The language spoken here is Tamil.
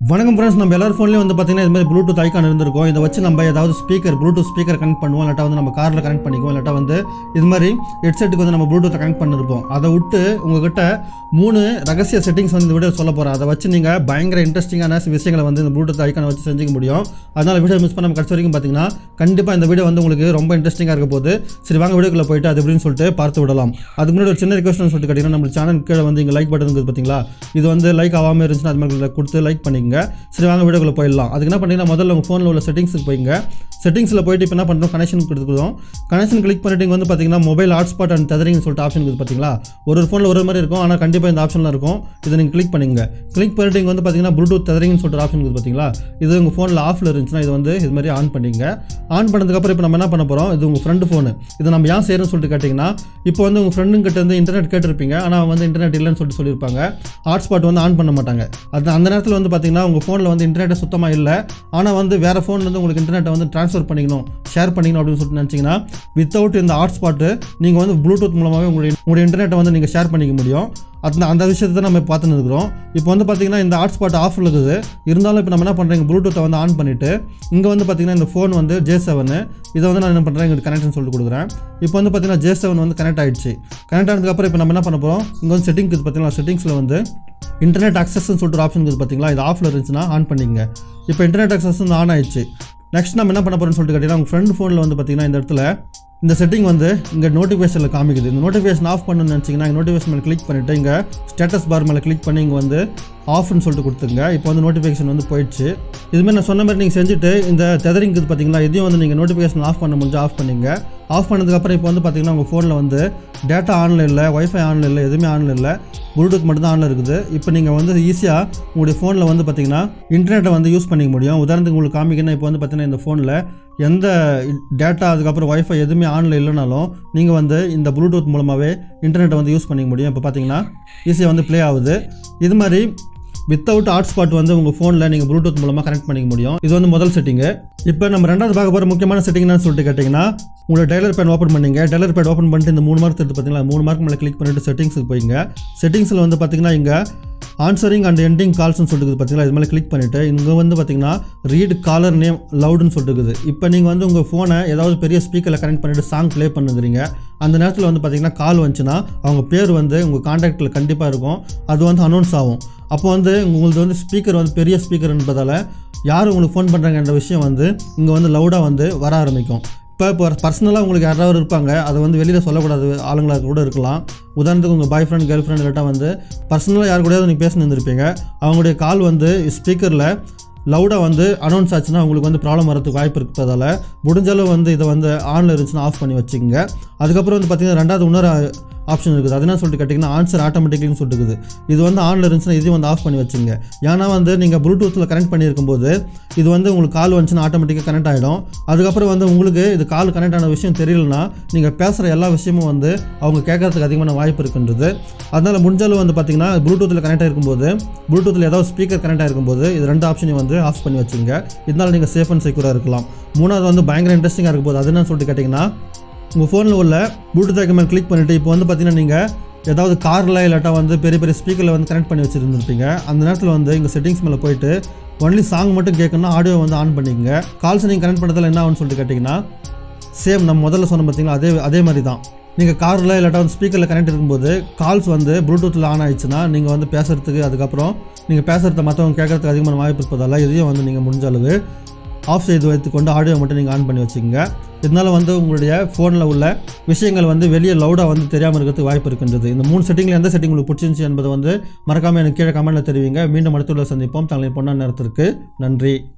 வணக்கம் ஃப்ரெண்ட்ஸ் நம்ம எல்லார் ஃபோன்லேயும் வந்து பார்த்தீங்கன்னா இது மாதிரி ப்ளூடூத் ஐக்கான் இருந்திருக்கும் இதை வச்சு நம்ம ஏதாவது ஸ்பீக்கர் ப்ளூடூத் ஸ்பீக்கர் கனெக்ட் பண்ணுவோம் இல்லாட்டா வந்து நம்ம காரில் கனெக்ட் பண்ணிக்குவோம் இல்லாட்டா வந்து இது மாதிரி ஹெட்செட்டுக்கு வந்து நம்ம ப்ளூடூத்தை கனெக்ட் பண்ணிருப்போம் அதை விட்டு உங்ககிட்ட மூணு ரகசிய செட்டிங்ஸ் வந்து இந்த வீடியோ சொல்ல போகிறேன் அதை வச்சு நீங்கள் பயங்கர இன்ட்ரெஸ்டிங்கான விஷயங்களை வந்து இந்த ப்ளூடூத் ஐக்கானை வச்சு செஞ்சுக்க முடியும் அதனால் வீடியோ மிஸ் பண்ணாம கடைசி வரைக்கும் பார்த்தீங்கன்னா கண்டிப்பாக இந்த வீடியோ வந்து உங்களுக்கு ரொம்ப இன்ட்ரெஸ்டிங்காக இருக்க போகுது சரி வாங்க வீடியோக்குள்ள போயிட்டு அது எப்படின்னு சொல்லிட்டு பார்த்து விடலாம் அதுக்கு முன்னாடி ஒரு சின்ன ரிக்வஸ்ட்னு சொல்லிட்டு கேட்டிங்கன்னா நம்ம சேனல் கீழே வந்து இங்கே லைக் பட்டன் இருக்குது பார்த்தீங்களா இது வந்து லைக் ஆகாமல் இருந்துச்சுன்னா அது மாதிரி கொடுத்து லைக் பண்ணிக்கங்க சரி வாங்க வீடியோக்குள்ள போயிடலாம் அதுக்கு என்ன பண்ணீங்கன்னா முதல்ல உங்கள் ஃபோனில் உள்ள செட்டிங்ஸுக்கு போய்ங்க செட்டிங்ஸில் போயிட்டு இப்போ என்ன பண்ணுறோம் கனெக்ஷன் கொடுத்துக்கிறோம் கனெக்ஷன் கிளிக் பண்ணிட்டு இங்க வந்து பார்த்தீங்கன்னா மொபைல் ஹாட்ஸ்பாட் அண்ட் டெதரிங்னு சொல்லிட்டு ஆப்ஷன் இருக்குது பார்த்தீங்களா ஒரு ஒரு ஃபோனில் ஒரு மாதிரி இருக்கும் ஆனால் கண்டிப்பாக இந்த ஆப்ஷனில் இருக்கும் இதை நீங்கள் கிளிக் பண்ணுங்க கிளிக் பண்ணிட்டு இங்கே வந்து பார்த்தீங்கன்னா ப்ளூடூத் டெதரிங்னு சொல்லிட்டு ஆப்ஷன் இருக்குது பார்த்தீங்களா இது உங்கள் ஃபோனில் ஆஃபில் இருந்துச்சுன்னா இது வந்து இது மாதிரி ஆன் பண்ணிங்க ஆன் பண்ணதுக்கப்புறம் இப்போ நம்ம என்ன பண்ண போகிறோம் இது உங்கள் ஃப்ரெண்டு ஃபோனு இதை நம்ம ஏன் செய்யணும்னு சொல்லிட்டு கேட்டிங்கன்னா இப்போ வந்து உங்கள் ஃப்ரெண்டுங்க கிட்ட வந்து இன்டர்நெட் கேட்டிருப்பீங்க ஆனால் அவங்க வந்து இன்டர்நெட் இல்லைன்னு சொல்லிட்டு சொல்லியிருப்பாங்க ஹாட்ஸ்பாட் வந்து ஆன் பண்ண மாட்டாங்க அது அந்த நேரத்தில் வந்து பார்த்தீங்கன்னா உங்கள் ஃபோனில் வந்து இன்டர்நெட் சுத்தமாக இல்லை ஆனால் வந்து வேறு ஃபோன்லேருந்து உங்களுக்கு இன்டர்நெட்டை வந்து ட்ரான்ஸ்ஃபர் பண்ணிக்கணும் ஷேர் பண்ணிக்கணும் அப்படின்னு சொல்லிட்டு நினச்சிங்கன்னா வித்தவுட் இந்த ஹாட்ஸ்பாட்டு நீங்கள் வந்து ப்ளூடூத் மூலமாகவே உங்களுடைய உங்களுடைய இன்டர்நெட்டை வந்து நீங்கள் ஷேர் பண்ணிக்க முடியும் அந்த அந்த விஷயத்தை தான் நம்ம பார்த்துன்னு இருக்கிறோம் இப்போ வந்து பார்த்தீங்கன்னா இந்த ஹாட்ஸ்பாட் ஆஃபில் இருக்குது இருந்தாலும் இப்போ நம்ம என்ன பண்ணுறீங்க ப்ளூடூத்தை வந்து ஆன் பண்ணிவிட்டு இங்கே வந்து பார்த்தீங்கன்னா இந்த ஃபோன் வந்து ஜே செவனு இதை வந்து நான் என்ன பண்ணுறேன் இங்கே கனெக்ட்னு சொல்லிட்டு கொடுக்குறேன் இப்போ வந்து பார்த்தீங்கன்னா ஜே செவன் வந்து கனெக்ட் ஆயிடுச்சு கனெக்ட் ஆனதுக்கப்புறம் இப்போ நம்ம என்ன பண்ண போகிறோம் இங்கே வந்து செட்டிங் இருக்குது பார்த்தீங்களா செட்டிங்ஸில் வந்து இன்டர்நெட் அக்சஸ்ன்னு சொல்லிட்டு ஒரு ஆப்ஷன் இருக்குது பார்த்தீங்களா இது ஆஃபில் இருந்துச்சுன்னா ஆன் பண்ணிக்கங்க இப்போ இன்டர்நெட் அக்சஸ் வந்து ஆன் ஆயிடுச்சு நெக்ஸ்ட் நம்ம என்ன பண்ண போகிறோம்னு சொல்லிட்டு கேட்டிங்கன்னா உங்கள் ஃப்ரெண்ட் ஃபோனில் வந்து பார்த்தீங்கன்னா இந்த இடத்துல இந்த செட்டிங் வந்து இங்கே நோட்டிஃபிகேஷனில் காமிக்குது இந்த நோட்டிஃபிகேஷன் ஆஃப் பண்ணணும்னு நினச்சிங்கன்னா இங்கே நோட்டிஃபிகேஷன் மேலே கிளிக் பண்ணிவிட்டு இங்கே ஸ்டேட்டஸ் பார் மேலே கிளிக் பண்ணி இங்கே வந்து ஆஃப்னு சொல்லிட்டு கொடுத்துங்க இப்போ வந்து நோட்டிஃபிகேஷன் வந்து போயிடுச்சு இதுமாதிரி நான் சொன்ன மாதிரி நீங்கள் செஞ்சுட்டு இந்த டெதரிங் இது பார்த்தீங்களா இதையும் வந்து நீங்கள் நோட்டிஃபிகேஷன் ஆஃப் பண்ண முடிஞ்சு ஆஃப் பண்ணிங்க ஆஃப் பண்ணதுக்கப்புறம் இப்போ வந்து பார்த்தீங்கன்னா உங்கள் ஃபோனில் வந்து டேட்டா ஆனில் இல்லை ஒய்ஃபை ஆனில் இல்லை எதுவுமே ஆனில் இல்லை ப்ளூடூத் மட்டும் தான் ஆனில் இருக்குது இப்போ நீங்கள் வந்து ஈஸியாக உங்களுடைய ஃபோனில் வந்து பார்த்தீங்கன்னா இன்டர்நெட்டை வந்து யூஸ் பண்ணிக்க முடியும் உதாரணத்துக்கு உங்களுக்கு காமிக்கணும் இப்போ வந்து பார்த்தீங்கன்னா இந்த ஃபோனில் எந்த டேட்டா அதுக்கப்புறம் ஒய்ஃபை எதுவுமே ஆனில் இல்லைனாலும் நீங்கள் வந்து இந்த ப்ளூடூத் மூலமாகவே இன்டர்நெட்டை வந்து யூஸ் பண்ணிக்க முடியும் இப்போ பார்த்தீங்கன்னா ஈஸியாக வந்து ப்ளே ஆகுது இது மாதிரி வித்தவுட் ஹாட்ஸ்பாட் வந்து உங்கள் ஃபோனில் நீங்கள் ப்ளூடூத் மூலமாக கனெக்ட் பண்ணிக்க முடியும் இது வந்து முதல் செட்டிங்கு இப்போ நம்ம ரெண்டாவது பார்க்க போகிற முக்கியமான செட்டிங் என்னன்னு சொல்லிட்டு கேட்டிங்கன்னா உங்களோட டெய்லர் பேட் ஓப்பன் பண்ணீங்க டெய்லர் பேட் ஓப்பன் பண்ணிட்டு இந்த மூணு மார்க் எடுத்து பார்த்தீங்களா மூணு மார்க் மேலே கிளிக் பண்ணிட்டு செட்டிங்ஸுக்கு போய்ங்க செட்டிங்ஸில் வந்து பார்த்தீங்கன்னா இங்கே ஆன்சரிங் அண்ட் எண்டிங் கால்ஸ்னு சொல்லிட்டு பார்த்தீங்களா இது மேலே கிளிக் பண்ணிவிட்டு இங்கே வந்து பார்த்தீங்கன்னா ரீட் காலர் நேம் லவுடுன்னு சொல்லிட்டு இருக்குது இப்போ நீங்கள் வந்து உங்கள் ஃபோனை ஏதாவது பெரிய ஸ்பீக்கரில் கனெக்ட் பண்ணிவிட்டு சாங் ப்ளே பண்ணுங்கிறீங்க அந்த நேரத்தில் வந்து பார்த்தீங்கன்னா கால் வந்துச்சுன்னா அவங்க பேர் வந்து உங்கள் காண்டாக்டில் கண்டிப்பாக இருக்கும் அது வந்து அனௌன்ஸ் ஆகும் அப்போ வந்து உங்களுக்கு வந்து ஸ்பீக்கர் வந்து பெரிய ஸ்பீக்கர் என்பதால் யார் உங்களுக்கு ஃபோன் பண்ணுறாங்கன்ற விஷயம் வந்து இங்கே வந்து லவுடாக வந்து வர ஆரம்பிக்கும் இப்போ இப்போ பர்சனலாக உங்களுக்கு யாராவது இருப்பாங்க அதை வந்து வெளியில் சொல்லக்கூடாது ஆளுங்களாக கூட இருக்கலாம் உதாரணத்துக்கு உங்கள் பாய் ஃப்ரெண்ட் கேர்ள் ஃப்ரெண்ட் இல்லாட்டா வந்து பர்சனலாக யார் கூடயாவது நீங்கள் பேசினு இருந்திருப்பீங்க அவங்களுடைய கால் வந்து ஸ்பீக்கரில் லவுடாக வந்து அனௌன்ஸ் ஆச்சுன்னா உங்களுக்கு வந்து ப்ராப்ளம் வரதுக்கு வாய்ப்பு இருப்பதால் முடிஞ்சளவு வந்து இதை வந்து ஆனில் இருந்துச்சுன்னா ஆஃப் பண்ணி வச்சுக்கோங்க அதுக்கப்புறம் வந்து பார்த்திங்கன்னா ரெண்டாவது இன்னொரு ஆப்ஷன் இருக்குது அது என்ன சொல்லிட்டு கேட்டிங்கன்னா ஆன்சர் ஆட்டோமேட்டிக்லின்னு சொல்லிட்டு இருக்குது இது வந்து ஆனில் இருந்துச்சுன்னா இதையும் வந்து ஆஃப் பண்ணி வச்சுங்க ஏன்னா வந்து நீங்கள் ப்ளூடூத்தில் கனெக்ட் பண்ணியிருக்கும் போது இது வந்து உங்களுக்கு கால் வந்துச்சுன்னா ஆட்டோமேட்டிக்காக கனெக்ட் ஆகிடும் அதுக்கப்புறம் வந்து உங்களுக்கு இது கால் கனெக்ட் ஆன விஷயம் தெரியலனா நீங்கள் பேசுகிற எல்லா விஷயமும் வந்து அவங்க கேட்கறதுக்கு அதிகமான வாய்ப்பு இருக்குன்றது அதனால் முடிஞ்சாலும் வந்து பார்த்தீங்கன்னா ப்ளூடூத்தில் கனெக்ட் ஆகிருக்கும்போது ப்ளூடூத்தில் ஏதாவது ஸ்பீக்கர் கனெக்ட் ஆகிருக்கும்போது இது ரெண்டு ஆப்ஷனையும் வந்து ஆஃப் பண்ணி வச்சுங்க இதனால் நீங்கள் சேஃப் அண்ட் செக்யூராக இருக்கலாம் மூணாவது வந்து பயங்கர இன்ட்ரெஸ்டிங்காக இருக்கும் போது அது என்னன்னு சொல்லிட்டு கேட்டிங்கன்னா உங்கள் ஃபோனில் உள்ள ப்ளூடூத் ஐக்கன் கிளிக் பண்ணிவிட்டு இப்போ வந்து பார்த்தீங்கன்னா நீங்கள் ஏதாவது காரில் இல்லாட்டா வந்து பெரிய பெரிய ஸ்பீக்கரில் வந்து கனெக்ட் பண்ணி வச்சுருந்துருப்பீங்க அந்த நேரத்தில் வந்து இங்கே செட்டிங்ஸ் மேலே போயிட்டு ஒன்லி சாங் மட்டும் கேட்கணும்னா ஆடியோ வந்து ஆன் பண்ணிக்கங்க கால்ஸ் நீங்கள் கனெக்ட் பண்ணதில் என்ன ஆகும்னு சொல்லிட்டு கேட்டிங்கன்னா சேம் நம்ம முதல்ல சொன்ன பார்த்தீங்களா அதே அதே மாதிரி தான் நீங்கள் காரில் இல்லாட்டா வந்து ஸ்பீக்கரில் கனெக்ட் இருக்கும்போது கால்ஸ் வந்து ப்ளூடூத்தில் ஆன் ஆயிடுச்சுன்னா நீங்கள் வந்து பேசுகிறதுக்கு அதுக்கப்புறம் நீங்கள் பேசுகிறத மற்றவங்க கேட்கறதுக்கு அதிகமான வாய்ப்பு இருப்பதால் இதையும் வந்து நீங்கள் முடிஞ்ச அளவு ஆஃப் செய்து வைத்துக்கொண்டு ஆடியோ மட்டும் நீங்கள் ஆன் பண்ணி வச்சுக்கோங்க இதனால் வந்து உங்களுடைய ஃபோனில் உள்ள விஷயங்கள் வந்து வெளியே லவுடாக வந்து தெரியாமல் இருக்கிறதுக்கு வாய்ப்பு இருக்கின்றது இந்த மூணு செட்டிங்கில் எந்த செட்டிங் உங்களுக்கு பிடிச்சிருந்துச்சி என்பதை வந்து மறக்காமல் எனக்கு கீழே கமெண்ட்டில் தெரிவிங்க மீண்டும் அடுத்துள்ள சந்திப்போம் தங்களை பொண்ணா நேரத்திற்கு நன்றி